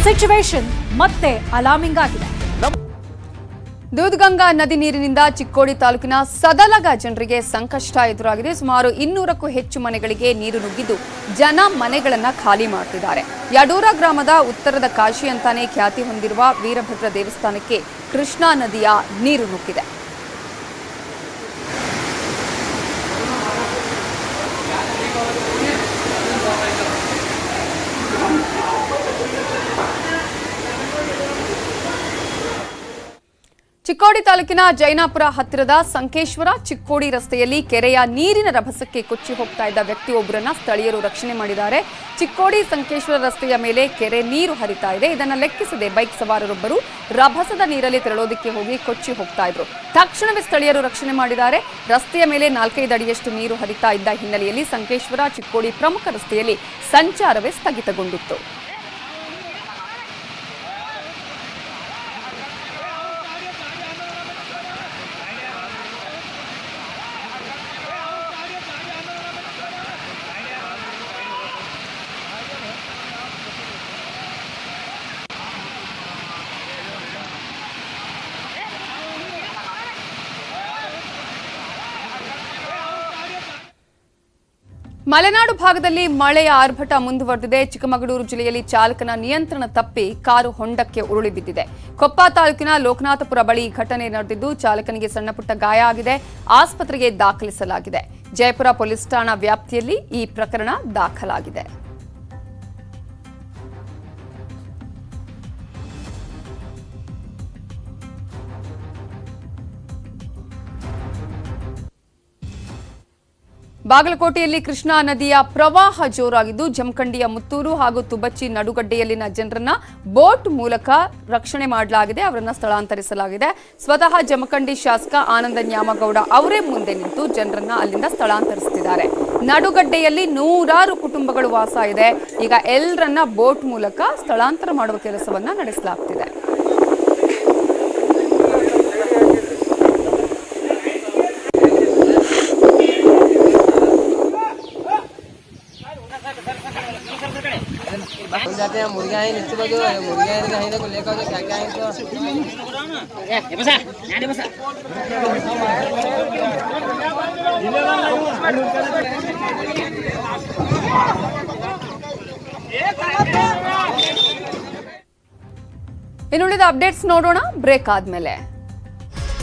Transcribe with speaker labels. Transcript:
Speaker 1: situation ಮತ್ತೆ alarming ಆಗಿದೆ
Speaker 2: ದೂದ್ಗಂಗಾ ನದಿ ನೀರಿನಿಂದ ಚಿಕ್ಕೋಡಿ ತಾಲೂಕಿನ ಸದಲಗ ಜನರಿಗೆ ಸಂಕಷ್ಟ ಎದುರಾಗಿದೆ ಸುಮಾರು ಇನ್ನೂರಕ್ಕೂ ಹೆಚ್ಚು ಮನೆಗಳಿಗೆ ನೀರು ನುಗ್ಗಿದ್ದು ಜನ ಮನೆಗಳನ್ನ ಖಾಲಿ ಮಾಡ್ತಿದ್ದಾರೆ ಯಡೂರ ಗ್ರಾಮದ ಉತ್ತರದ ಕಾಶಿ ಅಂತಾನೆ ಖ್ಯಾತಿ ಹೊಂದಿರುವ ವೀರಭದ್ರ ದೇವಸ್ಥಾನಕ್ಕೆ ಕೃಷ್ಣಾ ನದಿಯ ನೀರು ನುಗ್ಗಿದೆ ಚಿಕ್ಕೋಡಿ ತಾಲೂಕಿನ ಜೈನಾಪುರ ಹತ್ತಿರದ ಸಂಕೇಶ್ವರ ಚಿಕ್ಕೋಡಿ ರಸ್ತೆಯಲ್ಲಿ ಕೆರೆಯ ನೀರಿನ ರಭಸಕ್ಕೆ ಕೊಚ್ಚಿ ಹೋಗ್ತಾ ಇದ್ದ ವ್ಯಕ್ತಿಯೊಬ್ಬರನ್ನ ಸ್ಥಳೀಯರು ರಕ್ಷಣೆ ಮಾಡಿದ್ದಾರೆ ಚಿಕ್ಕೋಡಿ ಸಂಕೇಶ್ವರ ರಸ್ತೆಯ ಮೇಲೆ ಕೆರೆ ನೀರು ಹರಿತಾ ಇದೆ ಇದನ್ನ ಲೆಕ್ಕಿಸದೆ ಬೈಕ್ ಸವಾರರೊಬ್ಬರು ರಭಸದ ನೀರಲ್ಲಿ ತೆರಳೋದಕ್ಕೆ ಹೋಗಿ ಕೊಚ್ಚಿ ಹೋಗ್ತಾ ಇದ್ರು ತಕ್ಷಣವೇ ಸ್ಥಳೀಯರು ರಕ್ಷಣೆ ಮಾಡಿದ್ದಾರೆ ರಸ್ತೆಯ ಮೇಲೆ ನಾಲ್ಕೈದು ಅಡಿಯಷ್ಟು ನೀರು ಹರಿತಾ ಇದ್ದ ಹಿನ್ನೆಲೆಯಲ್ಲಿ ಸಂಕೇಶ್ವರ ಚಿಕ್ಕೋಡಿ ಪ್ರಮುಖ ರಸ್ತೆಯಲ್ಲಿ ಸಂಚಾರವೇ ಸ್ಥಗಿತಗೊಂಡಿತ್ತು ಮಲೆನಾಡು ಭಾಗದಲ್ಲಿ ಮಳೆಯ ಆರ್ಭಟ ಮುಂದುವರೆದಿದೆ ಚಿಕ್ಕಮಗಳೂರು ಜಿಲ್ಲೆಯಲ್ಲಿ ಚಾಲಕನ ನಿಯಂತ್ರಣ ತಪ್ಪಿ ಕಾರು ಹೊಂಡಕ್ಕೆ ಉರುಳಿ ಬಿದ್ದಿದೆ ಕೊಪ್ಪ ತಾಲೂಕಿನ ಲೋಕನಾಥಪುರ ಬಳಿ ಈ ಘಟನೆ ನಡೆದಿದ್ದು ಚಾಲಕನಿಗೆ ಸಣ್ಣಪುಟ್ಟ ಗಾಯ ಆಗಿದೆ ಆಸ್ಪತ್ರೆಗೆ ದಾಖಲಿಸಲಾಗಿದೆ ಜಯಪುರ ಪೊಲೀಸ್ ಠಾಣಾ ವ್ಯಾಪ್ತಿಯಲ್ಲಿ ಈ ಪ್ರಕರಣ ದಾಖಲಾಗಿದೆ ಬಾಗಲಕೋಟೆಯಲ್ಲಿ ಕೃಷ್ಣಾ ನದಿಯ ಪ್ರವಾಹ ಜೋರಾಗಿದ್ದು ಜಮಖಂಡಿಯ ಮುತ್ತೂರು ಹಾಗೂ ತುಬಚ್ಚಿ ನಡುಗಡ್ಡೆಯಲ್ಲಿನ ಜನರನ್ನ ಬೋಟ್ ಮೂಲಕ ರಕ್ಷಣೆ ಮಾಡಲಾಗಿದೆ ಅವರನ್ನ ಸ್ಥಳಾಂತರಿಸಲಾಗಿದೆ ಸ್ವತಃ ಜಮಖಂಡಿ ಶಾಸಕ ಆನಂದ ನ್ಯಾಮಗೌಡ ಅವರೇ ಮುಂದೆ ನಿಂತು ಜನರನ್ನ ಅಲ್ಲಿಂದ ಸ್ಥಳಾಂತರಿಸುತ್ತಿದ್ದಾರೆ ನಡುಗಡ್ಡೆಯಲ್ಲಿ ನೂರಾರು ಕುಟುಂಬಗಳು ವಾಸ ಇದೆ ಈಗ ಎಲ್ಲರನ್ನ ಬೋಟ್ ಮೂಲಕ ಸ್ಥಳಾಂತರ ಮಾಡುವ ಕೆಲಸವನ್ನ ನಡೆಸಲಾಗ್ತಿದೆ
Speaker 3: हम जाते हैं मुर्गियाँ ही नीचे बजो मुर्गियाँ ही कहीं को लेकर जो क्या क्या है तो
Speaker 2: ಇನ್ನುಳಿದ ಅಪ್ಡೇಟ್ಸ್ ನೋಡೋಣ ಬ್ರೇಕ್ ಆದ್ಮೇಲೆ